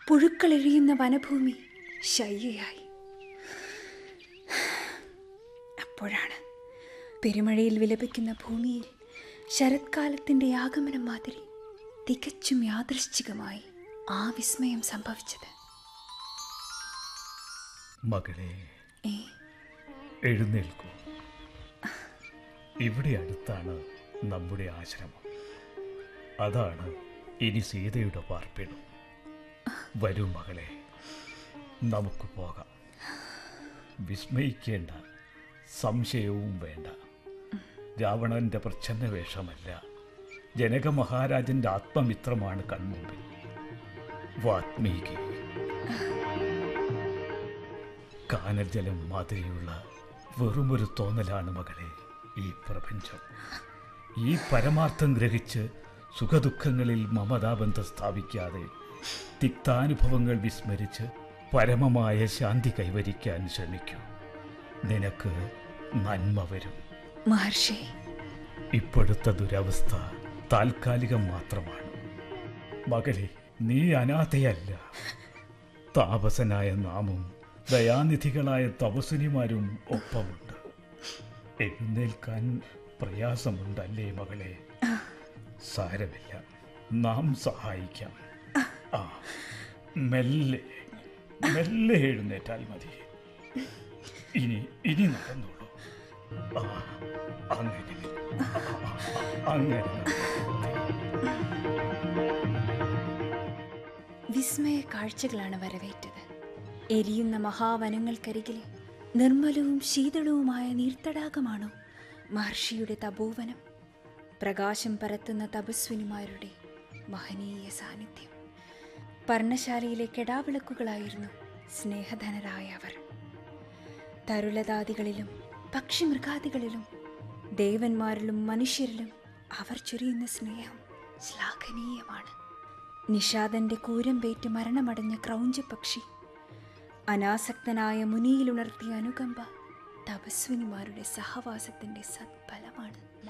പുഴുക്കളെഴിയുന്ന വനഭൂമി ശയ്യയായി അപ്പോഴാണ് പെരുമഴയിൽ വിലപിക്കുന്ന ഭൂമിയിൽ ശരത്കാലത്തിൻ്റെ ആഗമനം മാതിരി തികച്ചും യാദൃശ്ചികമായി ആ വിസ്മയം സംഭവിച്ചത് മകളെ ഏ എഴുന്നേൽക്കൂ ഇവിടെ അടുത്താണ് നമ്മുടെ ആശ്രമം അതാണ് ഇനി സീതയുടെ പാർപ്പിടം വരൂ മകളെ നമുക്ക് പോകാം വിസ്മയിക്കേണ്ട സംശയവും വേണ്ട രാവണന്റെ പ്രച്ഛന്ന വേഷമല്ല ജനക മഹാരാജന്റെ ആത്മമിത്രമാണ് കൺമുമ്പിൽ വാത്മീകി കാനൽജലം മാതിരിയുള്ള വെറുമൊരു തോന്നലാണ് മകളെ ഈ പ്രപഞ്ചം ഈ പരമാർത്ഥം ഗ്രഹിച്ച് സുഖദുഃഖങ്ങളിൽ മമതാബന്ധം സ്ഥാപിക്കാതെ തിക്താനുഭവങ്ങൾ വിസ്മരിച്ച് പരമമായ ശാന്തി കൈവരിക്കാൻ ശ്രമിക്കൂ നിനക്ക് നന്മ വരും മഹർഷി ഇപ്പോഴത്തെ ദുരവസ്ഥ താൽക്കാലികം മാത്രമാണ് മകളെ നീ അനാഥയല്ല താപസനായ നാമും ദയാനിധികളായ തപസ്വിനിമാരും ഒപ്പമുണ്ട് എഴുന്നേൽക്കാൻ പ്രയാസമുണ്ടല്ലേ മകളെ സാരമില്ല നാം സഹായിക്കാം ആ മെല്ലെ മെല്ലെ എഴുന്നേറ്റാൽ മതി ഇനി ഇനി നടന്നോളൂ ആ അങ്ങനെ ആ, അങ്ങനെ വിസ്മയ കാഴ്ചകളാണ് വരവേറ്റത് എരിയുന്ന മഹാവനങ്ങൾക്കരികിലെ നിർമ്മലവും ശീതളവുമായ നീർത്തടാകമാണോ മഹർഷിയുടെ തപോവനം പ്രകാശം പരത്തുന്ന തപസ്വിനിമാരുടെ മഹനീയ സാന്നിധ്യം പർണശാലയിലെ കെടാവിളക്കുകളായിരുന്നു സ്നേഹധനരായ അവർ തരുലതാദികളിലും പക്ഷിമൃഗാദികളിലും ദേവന്മാരിലും മനുഷ്യരിലും അവർ ചൊരിയുന്ന സ്നേഹം ശ്ലാഘനീയമാണ് നിഷാദന്റെ കൂരമ്പേറ്റ് മരണമടഞ്ഞ ക്രൗഞ്ച പക്ഷി അനാസക്തനായ മുനിയിലുണർത്തിയ അനുകമ്പ തപസ്വിനിമാരുടെ സഹവാസത്തിന്റെ സത്ഫലമാണ്